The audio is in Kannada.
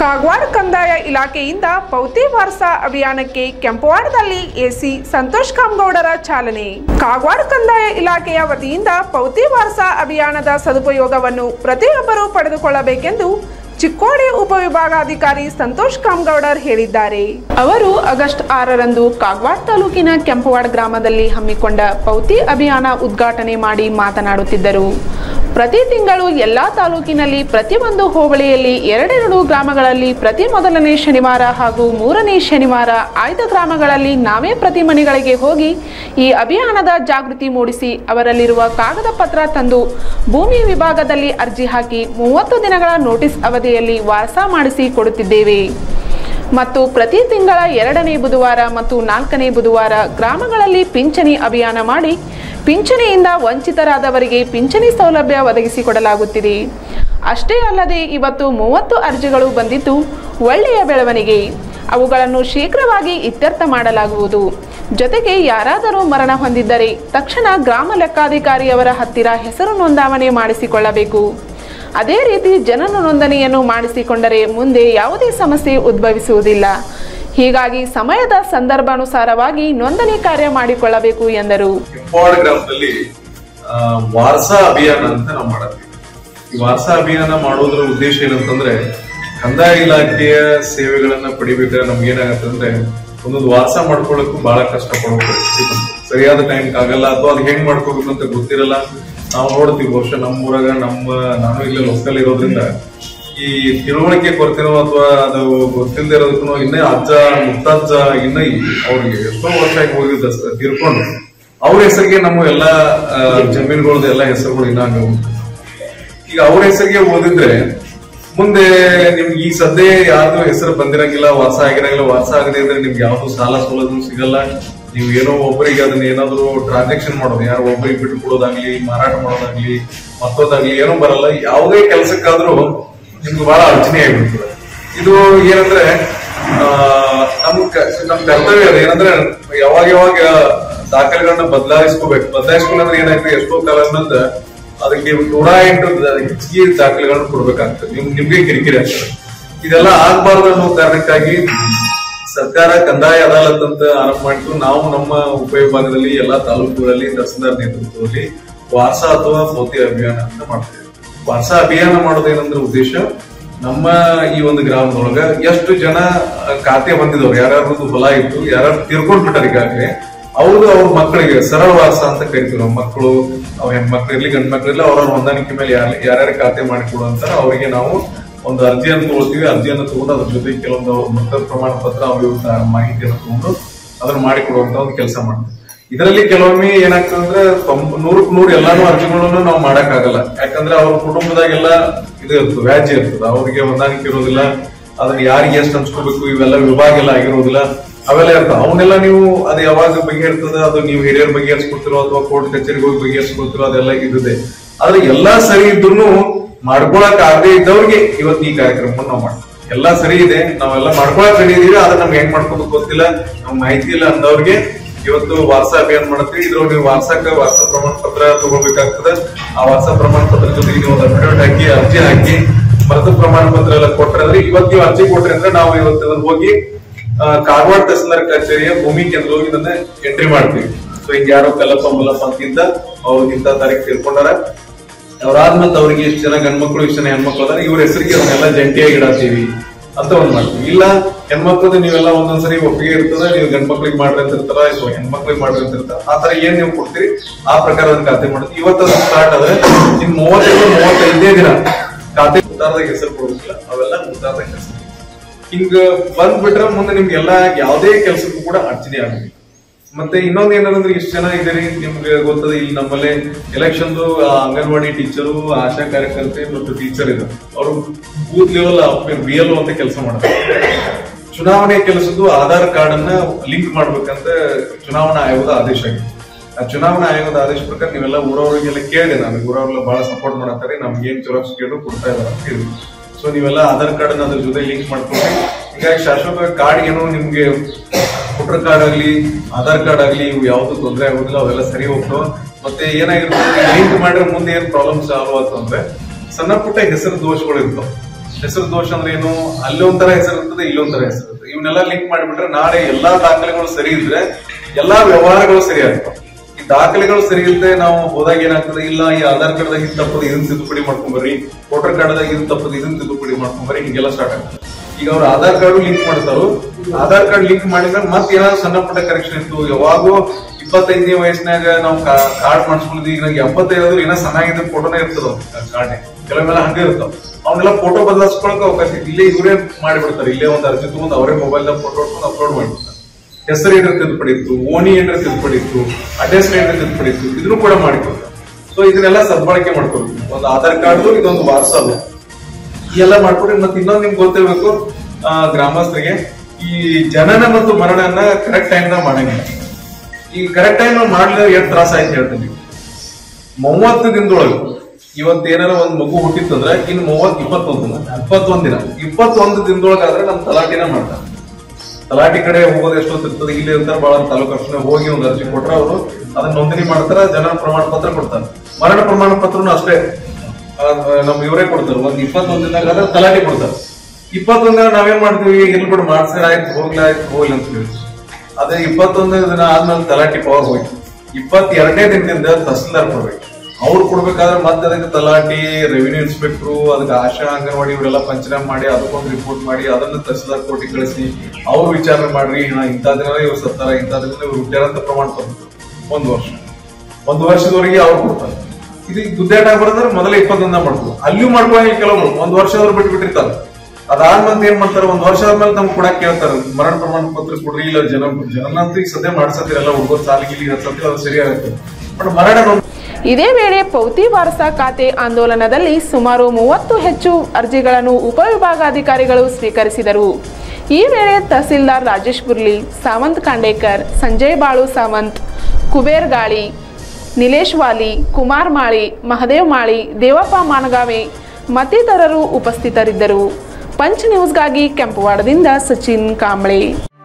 ಕಾಗವಾಡ ಕಂದಾಯ ಇಲಾಖೆಯಿಂದ ಪೌತಿ ವಾರಸಾ ಅಭಿಯಾನಕ್ಕೆ ಕೆಂಪವಾಡದಲ್ಲಿ ಎಸಿ ಸಂತೋಷ್ ಕಾಮಗೌಡರ ಚಾಲನೆ ಕಾಗವಾಡ ಕಂದಾಯ ಇಲಾಖೆಯ ವತಿಯಿಂದ ಪೌತಿ ವಾರಸಾ ಅಭಿಯಾನದ ಸದುಪಯೋಗವನ್ನು ಪ್ರತಿಯೊಬ್ಬರು ಪಡೆದುಕೊಳ್ಳಬೇಕೆಂದು ಚಿಕ್ಕೋಡಿ ಉಪವಿಭಾಗಾಧಿಕಾರಿ ಸಂತೋಷ್ ಕಾಮಗೌಡರ್ ಹೇಳಿದ್ದಾರೆ ಅವರು ಆಗಸ್ಟ್ ಆರರಂದು ಕಾಗವಾಡ ತಾಲೂಕಿನ ಕೆಂಪವಾಡ ಗ್ರಾಮದಲ್ಲಿ ಹಮ್ಮಿಕೊಂಡ ಪೌತಿ ಅಭಿಯಾನ ಉದ್ಘಾಟನೆ ಮಾಡಿ ಮಾತನಾಡುತ್ತಿದ್ದರು ಪ್ರತಿ ತಿಂಗಳು ಎಲ್ಲಾ ತಾಲೂಕಿನಲ್ಲಿ ಪ್ರತಿಯೊಂದು ಹೋಬಳಿಯಲ್ಲಿ ಎರಡೆರಡು ಗ್ರಾಮಗಳಲ್ಲಿ ಪ್ರತಿ ಮೊದಲನೇ ಶನಿವಾರ ಹಾಗೂ ಮೂರನೇ ಶನಿವಾರ ಆಯ್ದ ಗ್ರಾಮಗಳಲ್ಲಿ ನಾವೇ ಪ್ರತಿ ಮನೆಗಳಿಗೆ ಹೋಗಿ ಈ ಅಭಿಯಾನದ ಜಾಗೃತಿ ಮೂಡಿಸಿ ಅವರಲ್ಲಿರುವ ಕಾಗದ ಪತ್ರ ತಂದು ಭೂಮಿ ವಿಭಾಗದಲ್ಲಿ ಅರ್ಜಿ ಹಾಕಿ ಮೂವತ್ತು ದಿನಗಳ ನೋಟಿಸ್ ಅವಧಿಯಲ್ಲಿ ವಾರಸ ಮಾಡಿಸಿ ಕೊಡುತ್ತಿದ್ದೇವೆ ಮತ್ತು ಪ್ರತಿ ತಿಂಗಳ ಎರಡನೇ ಬುಧವಾರ ಮತ್ತು ನಾಲ್ಕನೇ ಬುಧವಾರ ಗ್ರಾಮಗಳಲ್ಲಿ ಪಿಂಚಣಿ ಅಭಿಯಾನ ಮಾಡಿ ಪಿಂಚಣಿಯಿಂದ ವಂಚಿತರಾದವರಿಗೆ ಪಿಂಚಣಿ ಸೌಲಭ್ಯ ಒದಗಿಸಿಕೊಡಲಾಗುತ್ತಿದೆ ಅಷ್ಟೇ ಅಲ್ಲದೆ ಇವತ್ತು ಮೂವತ್ತು ಅರ್ಜಿಗಳು ಬಂದಿದ್ದು ಒಳ್ಳೆಯ ಬೆಳವಣಿಗೆ ಅವುಗಳನ್ನು ಶೀಘ್ರವಾಗಿ ಇತ್ಯರ್ಥ ಮಾಡಲಾಗುವುದು ಜೊತೆಗೆ ಯಾರಾದರೂ ಮರಣ ಹೊಂದಿದ್ದರೆ ತಕ್ಷಣ ಗ್ರಾಮ ಲೆಕ್ಕಾಧಿಕಾರಿಯವರ ಹತ್ತಿರ ಹೆಸರು ನೋಂದಾವಣೆ ಮಾಡಿಸಿಕೊಳ್ಳಬೇಕು ಅದೇ ರೀತಿ ಜನನ ನೋಂದಣಿಯನ್ನು ಮಾಡಿಸಿಕೊಂಡರೆ ಮುಂದೆ ಯಾವುದೇ ಸಮಸ್ಯೆ ಉದ್ಭವಿಸುವುದಿಲ್ಲ ಹೀಗಾಗಿ ಸಮಯದ ಸಂದರ್ಭಾನುಸಾರವಾಗಿ ನೋಂದಣಿ ಕಾರ್ಯ ಮಾಡಿಕೊಳ್ಳಬೇಕು ಎಂದರು ಕೆಂಪವಾಡ ಗ್ರಾಮದಲ್ಲಿ ಆ, ವಾರಸಾ ಅಭಿಯಾನ ಅಂತ ನಾವು ಮಾಡತ್ತೀವಿ ಈ ವಾರಸಾ ಅಭಿಯಾನ ಮಾಡೋದ್ರ ಉದ್ದೇಶ ಏನಂತಂದ್ರೆ ಕಂದಾಯ ಇಲಾಖೆಯ ಸೇವೆಗಳನ್ನ ಪಡಿಬೇಕಾದ್ರೆ ನಮ್ಗೆ ಏನಾಗತ್ತೆ ಅಂದ್ರೆ ಒಂದೊಂದು ವಾರಸ ಮಾಡ್ಕೊಳ್ಳಕ್ಕೂ ಬಹಳ ಕಷ್ಟ ಪಡೋ ಪರಿಸ್ಥಿತಿ ಬಂತು. ಸರಿಯಾದ ಟೈಮ್ ಆಗಲ್ಲ ಅಥವಾ ಅದು ಹೆಂಗ್ ಮಾಡ್ಕೋಬೇಕು ಅಂತ ಗೊತ್ತಿರಲ್ಲ ನಾವು ನೋಡ್ತೀವಿ ಬಹುಶಃ ನಮ್ಮ ಊರಾಗ ನಮ್ಮ ನಾನು ಇಲ್ಲೇ ಲೋಕಲ್ ಇರೋದ್ರಿಂದ ಈ ತಿಳುವಳಿಕೆ ಕೊರತೆನೋ ಅಥವಾ ಅದು ಗೊತ್ತಿಲ್ಲದೆ ಇರೋದಕ್ಕೂ ಇನ್ನೇ ಅಜ್ಜ ಮುತ್ತಜ್ಜ ಇನ್ನ ಈ- ಅವ್ರಿಗೆ ಎಷ್ಟೋ ವರ್ಷ ಆಗಿ ಹೋಗಿದ್ದ ಸ- ತೀರ್ಕೊಂಡು ಅವ್ರ ಹೆಸರಿಗೆ ನಮ್ಮ ಎಲ್ಲಾ ಆ, ಜಮೀನುಗಳದ್ದು ಎಲ್ಲಾ ಹೆಸರುಗಳು ಇನ್ನ ಹಂಗ ಉಂಟು ಈಗ ಅವ್ರ ಹೆಸರಿಗೆ ಓದಿದ್ರೆ ಮುಂದೆ ನಿಮ್ಗೆ ಈ ಸದ್ಯ ಯಾರ್ದು ಹೆಸರು ಬಂದಿರಂಗಿಲ್ಲ ವಾಸ ಆಗಿರಂಗಿಲ್ಲ ವಾಸ ಆಗದೆ ಇದ್ರೆ ನಿಮ್ಗೆ ಯಾವ್ದು ಸಾಲ ಸೌಲಭ್ಯ ಸಿಗಲ್ಲ ನೀವು ಏನೋ ಒಬ್ಬರಿಗೆ ಅದನ್ನ ಏನಾದ್ರು ಟ್ರಾನ್ಸಾಕ್ಷನ್ ಮಾಡೋದು ಯಾರು ಒಬ್ಬರಿಗೆ ಬಿಟ್ಟು ಕೊಡೋದಾಗ್ಲಿ ಮಾರಾಟ ಮಾಡೋದಾಗ್ಲಿ ಮತ್ತೊಂದಾಗ್ಲಿ ಏನೋ ಬರಲ್ಲ ಯಾವುದೇ ಕೆಲಸಕ್ಕಾದ್ರೂ ನಿಮ್ಗೆ ಬಹಳ ಅಡಚಣೆ ಆಗಿಬಿಡ್ತದೆ ಇದು ಏನಂದ್ರೆ ಆ, ನಮ್ ಕ- ನಮ್ ಕರ್ತವ್ಯ ಅದು ಏನಂದ್ರೆ ಯಾವಾಗ ಯಾವಾಗ ದಾಖಲೆಗಳನ್ನ ಬದಲಾಯಿಸ್ಕೋಬೇಕು ಬದಲಾಯಿಸ್ಕೊಂಡ್ರೆ ಏನಾಯ್ತು ಎಷ್ಟೋ ಕಾಲ ಆದ್ಮೇಲೆ ಅದಕ್ಕೆ ನೂರ ಎಂಟು ದ- ಹೆಚ್ಚಿಗೆ ದಾಖಲೆಗಳನ್ನ ಕೊಡ್ಬೇಕಾಗ್ತದೆ ನಿಮ್ ನಿಮ್ಗೆ ಕಿರಿಕಿರಿ ಆಗ್ತದೆ ಇದೆಲ್ಲ ಆಗ್ಬಾರ್ದು ಅನ್ನೋ ಕಾರಣಕ್ಕಾಗಿ ಸರ್ಕಾರ ಕಂದಾಯ ಅದಾಲತ್ ಅಂತ ಆರಂಭ ಮಾಡಿದ್ದು ನಾವು ನಮ್ಮ ಉಪವಿಭಾಗದಲ್ಲಿ ಎಲ್ಲಾ ತಾಲೂಕುಗಳಲ್ಲಿ ತಹಸೀಲ್ದಾರ್ ನೇತೃತ್ವದಲ್ಲಿ ವಾರಸ ಅಥವಾ ಪೋತಿ ಅಭಿಯಾನ ಅಂತ ಮಾಡ್ತೇವೆ ವಾರಸ ಅಭಿಯಾನ ಮಾಡೋದೇನಂದ್ರೆ ಉದ್ದೇಶ ನಮ್ಮ ಈ ಒಂದು ಗ್ರಾಮದೊಳಗ ಎಷ್ಟು ಜನ ಆ, ಖಾತೆ ಹೊಂದಿದವ್ರು ಯಾರ್ಯಾರದು ಹೊಲ ಇತ್ತು ಯಾರ್ಯಾರು ತೀರ್ಕೊಂಡ್ ಬಿಟ್ಟಾರ ಈಗಾಗಲೇ ಅವ್ರದ್ದು ಅವ್ರ ಮಕ್ಕಳಿಗೆ ಸರಳ ವಾಸ ಅಂತ ಕರಿತೀವಿ ನಾವು ಮಕ್ಕಳು ಅವ್ ಹೆಣ್ಮಕ್ಳು ಇರ್ಲಿ ಗಂಡ್ ಮಕ್ಳು ಇರ್ಲಿ ಅವ್ರವ್ರ ಹೊಂದಾಣಿಕೆ ಮೇಲೆ ಯಾರ್ ಯಾರ್ಯಾರ ಖಾತೆ ಮಾಡಿಕೊಡುವಂತ ಅವರಿಗೆ ನಾವು ಒಂದು ಅರ್ಜಿಯನ್ನು ತಗೊಳ್ತೀವಿ ಅರ್ಜಿಯನ್ನು ತಗೊಂಡು ಅದ್ರ ಜೊತೆಗೆ ಕೆಲವೊಂದು ಅವ್ರ ಮಕ್ಕಳ ಪ್ರಮಾಣ ಪತ್ರ ಅವ್ರ ಇವ್ರ ಮಾಹಿತಿಯನ್ನು ತಗೊಂಡು ಅದನ್ನ ಮಾಡಿಕೊಡುವಂತ ಒಂದು ಕೆಲಸ ಮಾಡ್ತೀವಿ ಇದರಲ್ಲಿ ಕೆಲವೊಮ್ಮೆ ಏನಾಗ್ತದೆ ಅಂದ್ರೆ ತೊಂಬ ನೂರಕ್ ನೂರು ಎಲ್ಲಾನು ಅರ್ಜಿಗಳನ್ನು ನಾವು ಮಾಡಕ್ ಆಗಲ್ಲ ಯಾಕಂದ್ರೆ ಅವ್ರ ಕುಟುಂಬದಾಗೆಲ್ಲ ಇದು ಇರ್ತದೆ ವ್ಯಾಜ್ಯ ಇರ್ತದೆ ಅವ್ರಿಗೆ ಹೊಂದಾಣಿಕೆ ಇರೋದಿಲ್ಲ ಅದನ್ನ ಯಾರಿಗೆ ಎಷ್ಟು ಹಂಚ್ಕೋಬೇಕು ಇವೆಲ್ಲ ವಿಭಾಗ ಎಲ್ಲ ಆಗಿರೋದಿಲ್ಲ ಅವೆಲ್ಲ ಇರ್ತವೆ ಅವನ್ನೆಲ್ಲ ನೀವು ಅದು ಯಾವಾಗ ಬಗೆಹರ್ತದ ಅದು ನೀವು ಹಿರಿಯರ ಬಗೆಹರಿಸ್ಕೊಡ್ತಿರೋ ಅಥವಾ ಕೋರ್ಟ್ ಕಚೇರಿಗೆ ಹೋಗಿ ಬಗೆಹರಿಸ್ಕೊಡ್ತಿರೋ ಅದೆಲ್ಲ ಇರುತ್ತೆ ಆದ್ರೆ ಎಲ್ಲಾ ಸರಿ ಇದ್ರು ಮಾಡ್ಕೊಳಕ್ ಆಗದೆ ಇದ್ದವ್ರಿಗೆ ಇವತ್ತು ಈ ಕಾರ್ಯಕ್ರಮವನ್ನು ನಾವು ಮಾಡ್ತೀವಿ ಎಲ್ಲಾ ಸರಿ ಇದೆ ನಾವೆಲ್ಲ ಮಾಡ್ಕೊಳಕ್ ರೆಡಿ ಇದೀವಿ ಆದ್ರೆ ನಮ್ಗೆ ಹೆಂಗ್ ಮಾಡ್ಕೋಬೇಕು ಗೊತ್ತಿಲ್ಲ ನಮ್ ಮಾಹಿತಿ ಇಲ್ಲ ಅಂದವ್ರಿಗೆ ಇವತ್ತು ವಾರಸ ಅಭಿಯಾನ ಮಾಡ್ತೀವಿ ಇದ್ರೊಳಗೆ ನೀವು ವಾರಸಕ್ಕ ವಾರಸ ಪ್ರಮಾಣ ಪತ್ರ ತಗೋಬೇಕಾಗ್ತದೆ ಆ ವಾರಸ ಪ್ರಮಾಣ ಪತ್ರ ಜೊತೆಗೆ ನೀವು ಒಂದು ಅಫಿಡವಿಟ್ ಹಾಕಿ ಅರ್ಜಿ ಹಾಕಿ ಮರದ ಪ್ರಮಾಣ ಪತ್ರ ಎಲ್ಲ ಕೊಟ್ರೆ ಅಂದ್ರೆ ಇವತ್ತು ನೀವು ಅರ್ಜಿ ಕೊಟ್ರಿ ಅಂದ್ರೆ ನಾವು ಇವತ್ತು ಅದನ್ನ ಹೋಗಿ ಆ, ಕಾರವಾರ ತಹಸೀಲ್ದಾರ್ ಕಚೇರಿಯ ಭೂಮಿ ಕೇಂದ್ರ ಹೋಗಿ ಇದನ್ನ ಎಂಟ್ರಿ ಮಾಡ್ತೀವಿ ಸೊ ಹಿಂಗ ಯಾರೋ ಕಲ್ಲಪ್ಪ ಮಲ್ಲಪ್ಪ ಅಂತಿಂತ ಅವ್ರಿಗಿಂತ ತಾರೀಕು ತಿಳ್ಕೊಂಡಾರ ಅವ್ರಾದ್ಮೇಲೆ ಅವ್ರಿಗೆ ಇಷ್ಟು ಜನ ಗಂಡ್ಮಕ್ಳು ಇಷ್ಟು ಜನ ಹೆಣ್ಮಕ್ಳು ಅದಾರ ಇವ್ರ ಹೆಸರಿಗೆ ಅವನ್ನೆಲ್ಲ ಜಂಟಿಯಾಗಿ ಇಡಾತೀವಿ ಅಂತ ಒಂದ್ ಮಾಡ್ತೀವಿ ಇಲ್ಲ ಹೆಣ್ಮಕ್ಳದ್ದು ನೀವೆಲ್ಲ ಒಂದೊಂದ್ಸರಿ ಒಪ್ಪಿಗೆ ಇರ್ತದೆ ನೀವು ಗಂಡ್ಮಕ್ಳಿಗೆ ಮಾಡ್ರಿ ಅಂತ ಇರ್ತಾರ ಅಥವಾ ಹೆಣ್ಮಕ್ಳಿಗೆ ಮಾಡ್ರಿ ಅಂತ ಇರ್ತಾರ ಆ ತರ ಏನ್ ನೀವು ಕೊಡ್ತೀರಿ ಆ ಪ್ರಕಾರ ಅದನ್ನ ಖಾತೆ ಮಾಡುತ್ತೆ ಇವತ್ತು ಅದು ಸ್ಟಾರ್ಟ್ ಆದ್ರೆ ಇನ್ ಮೂವತ್ತೈದು ಮೂವತ್ತೈದೇ ದಿನ ಖಾತೆ ಮುತ್ತಾರದಾಗ ಹೆಸರು ಕೊಡೋದಿಲ್ಲ ಅವೆಲ್ಲ ಮುತ್ತಾರದಾಗ ಹೆಸರು ಹಿಂಗ ಬಂದ್ಬಿಟ್ರೆ ಮುಂದೆ ನಿಮ್ಗೆ ಎಲ್ಲಾ ಯಾವುದೇ ಕೆಲಸಕ್ಕೂ ಕೂಡ ಅಡಚಣೆ ಆಗುತ್ತೆ ಮತ್ತೆ ಇನ್ನೊಂದ್ ಏನಂದ್ರೆ ಇಷ್ಟು ಜನ ಇದ್ದೀರಿ ನಿಮ್ಗೆ ಗೊತ್ತದ ಇಲ್ಲಿ ನಮ್ಮಲ್ಲಿ ಎಲೆಕ್ಷನ್ ಅಂಗನವಾಡಿ ಟೀಚರು ಆಶಾ ಕಾರ್ಯಕರ್ತೆ ಮತ್ತು ಟೀಚರ್ ಇದ್ದಾರೆ ಅವರು ಬೂತ್ ಲೆವೆಲ್ ಬಿ ಎಲ್ ಅಂತ ಕೆಲಸ ಮಾಡ್ತಾರೆ ಚುನಾವಣೆ ಕೆಲಸದ್ದು ಆಧಾರ್ ಕಾರ್ಡ್ ಅನ್ನ ಲಿಂಕ್ ಮಾಡ್ಬೇಕಂತ ಚುನಾವಣಾ ಆಯೋಗದ ಆದೇಶ ಆಗಿದೆ ಆ ಚುನಾವಣಾ ಆಯೋಗದ ಆದೇಶ ಪ್ರಕಾರ ನೀವೆಲ್ಲ ಊರವರಿಗೆಲ್ಲ ಕೇಳಿದೆ ನಾನು ಊರವ್ರೆಲ್ಲ ಬಹಳ ಸಪೋರ್ಟ್ ಮಾಡತ್ತಾರೆ ನಮ್ಗೆ ಏನ್ ಚೊಲೋ ಕೇಳು ಕೊಡ್ತಾ ಇದಾರೆ ಅಂತ ಹೇಳಿ ಸೊ ನೀವೆಲ್ಲ ಆಧಾರ್ ಕಾರ್ಡ್ ಅನ್ನ ಅದ್ರ ಜೊತೆ ಲಿಂಕ್ ಮಾಡ್ಕೊಂಡು ಹೀಗಾಗಿ ಶಾಶ್ವತ ಕಾರ್ಡ್ ಏನೋ ನಿಮ್ಗೆ ವೋಟರ್ ಕಾರ್ಡ್ ಆಗ್ಲಿ ಆಧಾರ್ ಕಾರ್ಡ್ ಆಗ್ಲಿ ಇವು ಯಾವ್ದು ತೊಂದರೆ ಆಗೋದಿಲ್ಲ ಅವೆಲ್ಲ ಸರಿ ಹೋಗ್ತಾವ ಮತ್ತೆ ಏನಾಗಿರ್ತದೆ ಲಿಂಕ್ ಮಾಡಿದ್ರೆ ಮುಂದೆ ಏನ್ ಪ್ರಾಬ್ಲಮ್ ಸಾಲ್ವ್ ಆಗ್ತಂದ್ರೆ ಸಣ್ಣ ಪುಟ್ಟ ಹೆಸರು ದೋಷಗಳು ಇರ್ತಾವ ಹೆಸರು ದೋಷ ಅಂದ್ರೆ ಏನು ಅಲ್ಲಿ ಒಂಥರ ಹೆಸರು ಇರ್ತದೆ ಇಲ್ಲೊಂಥರ ಹೆಸರು ಇರ್ತದೆ ಇವನ್ನೆಲ್ಲ ಲಿಂಕ್ ಮಾಡಿಬಿಟ್ರೆ ನಾಳೆ ಎಲ್ಲಾ ದಾಖಲೆಗಳು ಸರಿ ಇದ್ರೆ ಎಲ್ಲಾ ವ್ಯವಹಾರಗಳು ಸರಿ ಆಗ್ತವೆ ಈ ದಾಖಲೆಗಳು ಸರಿ ಇಲ್ಲದೆ ನಾವು ಹೋದಾಗ ಏನಾಗ್ತದೆ ಇಲ್ಲ ಈ ಆಧಾರ್ ಕಾರ್ಡ್ದಾಗ ಇದು ತಪ್ಪದು ಇದನ್ನ ತಿದ್ದುಪಡಿ ಮಾಡ್ಕೊಂಬರ್ರಿ ವೋಟರ್ ಕಾರ್ಡ್ದಾಗ ಇದು ತಪ್ಪದು ಇದನ್ನ ತಿದ್ದುಪಡಿ ಮಾಡ್ಕೊಂಬರ್ರಿ ಹಿಂಗೆಲ್ಲ ಸ್ಟಾರ್ಟ್ ಆಗ್ತದೆ ಈಗ ಅವ್ರು ಆಧಾರ್ ಕಾರ್ಡ್ ಲಿಂಕ್ ಮಾಡ್ತಾರೋ ಆಧಾರ್ ಕಾರ್ಡ್ ಲಿಂಕ್ ಮಾಡಿದ್ರೆ ಮತ್ತೆ ಏನಾದ್ರು ಸಣ್ಣ ಪುಟ್ಟ ಕರೆಕ್ಷನ್ ಇತ್ತು ಯಾವಾಗೂ ಇಪ್ಪತ್ತೈದನೇ ವಯಸ್ಸಿನಾಗ ನಾವು ಕಾರ್ಡ್ ಮಾಡಿಸ್ಕೊಂಡಿದ್ವಿ ಈಗ ನಂಗೆ ಎಪ್ಪತ್ತೈದು ಏನೋ ಚೆನ್ನಾಗಿದೆ ಫೋಟೋನೇ ಇರ್ತದ ಕಾರ್ಡ್ ಕೆಲವೆಲ್ಲ ಹಂಗೆ ಇರ್ತಾವ ಅವನ್ನೆಲ್ಲ ಫೋಟೋ ಬದಲಾಯಿಸ್ಕೊಳಕ್ ಅವಕಾಶ ಇದೆ. ಇಲ್ಲೇ ಇವರೇ ಮಾಡಿಬಿಡ್ತಾರೆ ಇಲ್ಲೇ ಒಂದು ಅರ್ಜಿ ತಗೊಂಡು ಅವರೇ ಮೊಬೈಲ್ ದಾಗ ಫೋಟೋ ಹೊಡ್ಕೊಂಡು ಅಪ್ಲೋಡ್ ಮಾಡಿಬಿಡ್ತಾರೆ ಹೆಸರು ಏನಾರ ತಿದ್ದುಪಡಿತ್ತು ಓಣಿ ಏನಾರ ತಿದ್ದುಪಡಿತ್ತು ಅಡ್ರೆಸ್ ಏನಾರ ತಿದ್ದುಪಡಿತ್ತು ಇದನ್ನು ಕೂಡ ಮಾಡಿಕೊಡ್ತಾರೆ ಸೊ ಇದನ್ನೆಲ್ಲ ಸದ್ಬಳಕೆ ಮಾಡ್ಕೊಳ್ಬೇಕು ಒಂದು ಆಧಾರ್ ಕಾರ್ಡ್ ಇದೊಂದು ವಾಟ್ಸಪ್ ಈ ಎಲ್ಲ ಮಾಡ್ಕೊಡ್ರಿ ಮತ್ತೆ ಇನ್ನೊಂದು ನಿಮ್ಗೆ ಗೊತ್ತಿರ್ಬೇಕು ಆ, ಗ್ರಾಮಸ್ಥರಿಗೆ ಈ ಜನನ ಮತ್ತು ಮರಣನ ಕರೆಕ್ಟ್ ಟೈಮ್ ದಾಗ ಮಾಡಂಗಿಲ್ಲ ಈ ಕರೆಕ್ಟ್ ಟೈಮ್ ಮಾಡ್ಲಿಲ್ಲ ಎಷ್ಟು ತ್ರಾಸ ಆಯ್ತು ಹೇಳ್ತೀನಿ ಮೂವತ್ತು ದಿನದೊಳಗೆ ಇವತ್ತು ಏನಾರ ಒಂದ್ ಮಗು ಹುಟ್ಟಿತ್ತಂದ್ರೆ ಇನ್ ಮೂವತ್ ಇಪ್ಪತ್ತೊಂದು ದಿನ ಇಪ್ಪತ್ತೊಂದ್ ದಿನ ಇಪ್ಪತ್ತೊಂದು ದಿನದೊಳಗಾದ್ರೆ ನಮ್ ತಲಾಟಿನ ಮಾಡ್ತಾರೆ ತಲಾಟಿ ಕಡೆ ಹೋಗೋದು ಎಷ್ಟೊತ್ತು ಇರ್ತದೆ ಇಲ್ಲಿ ಇರ್ತಾರೆ ಬಹಳ ತಾಲೂಕು ಅಷ್ಟೇ ಹೋಗಿ ಒಂದು ಅರ್ಜಿ ಕೊಟ್ರೆ ಅವರು ಅದನ್ನ ನೋಂದಣಿ ಮಾಡ್ತಾರ ಜನನ ಪ್ರಮಾಣ ಪತ್ರ ಕೊಡ್ತಾರೆ ಮರಣ ಪ್ರಮಾಣ ಪತ್ರನು ಅಷ್ಟೇ ಆ, ನಮ್ ಇವರೇ ಕೊಡ್ತಾರೆ ಒಂದ್ ಇಪ್ಪತ್ತೊಂದ್ ದಿನದಾಗ ಆದ್ರೆ ತಲಾಟಿ ಕೊಡ್ತಾರೆ ಇಪ್ಪತ್ತೊಂದ್ ದಿನ ನಾವೇನ್ ಮಾಡ್ತೀವಿ ಇಲ್ಲಿ ಬಿಟ್ಟು ಮಾಡ್ಸಿರ ಆಯ್ತು ಹೋಗ್ಲಿ ಆಯ್ತು ಹೋಗ್ಲಿ ಅಂತ ಹೇಳಿ ಅದೇ ಇಪ್ಪತ್ತೊಂದನೇ ದಿನ ಆದ್ಮೇಲೆ ತಲಾಟಿ ಪವರ್ ಹೋಯ್ತು ಇಪ್ಪತ್ತೆರಡನೇ ದಿನದಿಂದ ತಹಸೀಲ್ದಾರ್ ಕೊಡ್ಬೇಕು ಅವ್ರು ಕೊಡ್ಬೇಕಾದ್ರೆ ಮತ್ತೆ ಅದಕ್ಕೆ ತಲಾಟಿ ರೆವಿನ್ಯೂ ಇನ್ಸ್ಪೆಕ್ಟ್ರು ಅದಕ್ಕೆ ಆಶಾ ಅಂಗನವಾಡಿ ಇವರೆಲ್ಲ ಪಂಚನಾಮ ಮಾಡಿ ಅದಕ್ಕೊಂದು ರಿಪೋರ್ಟ್ ಮಾಡಿ ಅದನ್ನ ತಹಸೀಲ್ದಾರ್ ಕೋರ್ಟಿಗೆ ಕಳಿಸಿ ಅವ್ರು ವಿಚಾರಣೆ ಮಾಡ್ರಿ ಹಾ, ಇಂಥ ದಿನ ಇವ್ರು ಸತ್ತಾರ ಇಂಥ ದಿನ ಇವ್ರು ಹುಟ್ಟ್ಯಾರ ಅಂತ ಪ್ರಮಾಣ ಪತ್ರ ಒಂದು ವರ್ಷ ಒಂದು ವರ್ಷದವರೆಗೆ ಅವ್ರು ಕೊಡ್ತಾರೆ ಇದು ಗುದ್ದಾಟ ಬರೋದ್ರೆ ಮೊದಲ ಇಪ್ಪತ್ತೊಂದ ಮಾಡ್ಬೋದು ಅಲ್ಲಿಯೂ ಮಾಡ್ಕೊಳ್ಳಿ ಕೆಲವರು ಒಂದ್ ವರ್ಷ ಅವ್ರು ಬಿಟ್ಟು ಬಿಟ್ಟಿರ್ತಾರೆ ಅದಾದ್ಮೇಲೆ ಏನ್ ಮಾಡ್ತಾರೆ ಒಂದ್ ವರ್ಷ ಆದ್ಮೇಲೆ ನಮ್ಗೆ ಕೊಡಕ್ ಕೇಳ್ತಾರೆ ಮರಣ ಪ್ರಮಾಣ ಪತ್ರ ಕೊಡ್ರಿ ಇಲ್ಲ ಜನ ಜನ ಅಂತೂ ಈಗ ಸದ್ಯ ಮಾಡ್ಸತ್ತಿರಲ್ಲ ಹುಡುಗರು ಸಾಲಿಗಿಲಿ ಹಚ್ಚತ್ತಿರ ಅದು ಸರಿಯಾಗುತ್ತೆ ಬಟ್ ಮರಣ ನೋಡ್- ಇದೇ ವೇಳೆ ಪೌತಿ ವಾರಸ ಖಾತೆ ಆಂದೋಲನದಲ್ಲಿ ಸುಮಾರು ಮೂವತ್ತು ಹೆಚ್ಚು ಅರ್ಜಿಗಳನ್ನು ಉಪವಿಭಾಗಾಧಿಕಾರಿಗಳು ಸ್ವೀಕರಿಸಿದರು ಈ ವೇಳೆ ತಹಸೀಲ್ದಾರ್ ರಾಜೇಶ್ ಬುರ್ಲಿ ಸಾವಂತ್ ಖಾಂಡೇಕರ್ ಸಂಜಯ್ ಬಾಳು ಸಾವಂತ್ ಕುಬೇರ್ ಗಾಳಿ ನಿಲೇಶ್ ವಾಲಿ ಕುಮಾರ್ ಮಾಳಿ ಮಹದೇವ್ ಮಾಳಿ ದೇವಪ್ಪ ಮಾನಗಾವೆ ಮತ್ತಿತರರು ಉಪಸ್ಥಿತರಿದ್ದರು ಪಂಚ್ ನ್ಯೂಸ್ಗಾಗಿ ಕೆಂಪವಾಡದಿಂದ ಸಚಿನ್ ಕಾಂಬ್ಳೆ